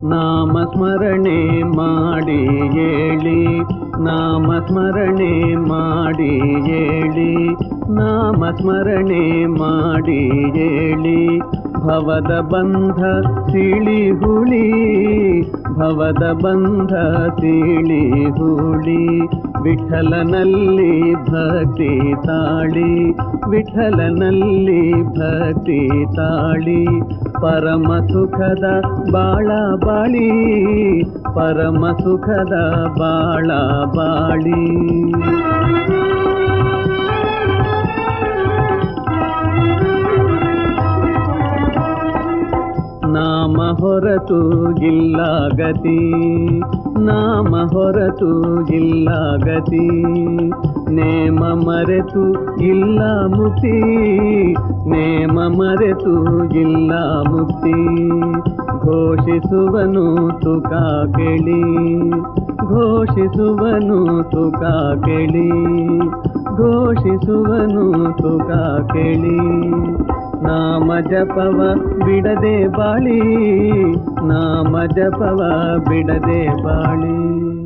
ನಾಮ ಸ್ಮರಣೆ ಮಾಡಿ ಏಳಿ ನಾಮ ಸ್ಮರಣೆ ಮಾಡಿ ಏಳಿ ನಾಮ ಸ್ಮರಣೆ ಮಾಡಿ ಏಳಿ ಭವದ ಬಂಧ ಸಿಳಿ ಹುಳಿ ಭವದ ಬಂಧ ಸಿಳಿ ಹುಳಿ ವಿಠಲನಲ್ಲಿ ಭಕ್ತಿ ತಾಳಿ ವಿಠಲನಲ್ಲಿ ಭಕ್ತಿ ತಾಳಿ ಪರಮ ಸುಖದ ಬಾಳ ಬಾಳಿ ಪರಮ ಸುಖದ ಬಾಳ ಬಾಳಿ ನಾಮ ಹೊರತು ಇಲ್ಲ ಗತಿ ನಾಮ ಹೊರತು ಇಲ್ಲ ಗತಿ ನೇಮ ಮರೆತು ಇಲ್ಲ ಮುಕ್ತಿ ನೇಮ ಮರೆತು ಇಲ್ಲ ಮುಕ್ತಿ ಘೋಷಿಸುವನು ತುಕ ಕೇಳಿ ಘೋಷಿಸುವನು ತುಕ ಕೇಳಿ ಘೋಷಿಸುವನು ತುಕ ಕೇಳಿ ನಾಮ ಜಪವ ಬಿಡದೆ ಬಾಳಿ ನಾಮ ಜಪವ ಬಿಡದೆ ಬಾಳಿ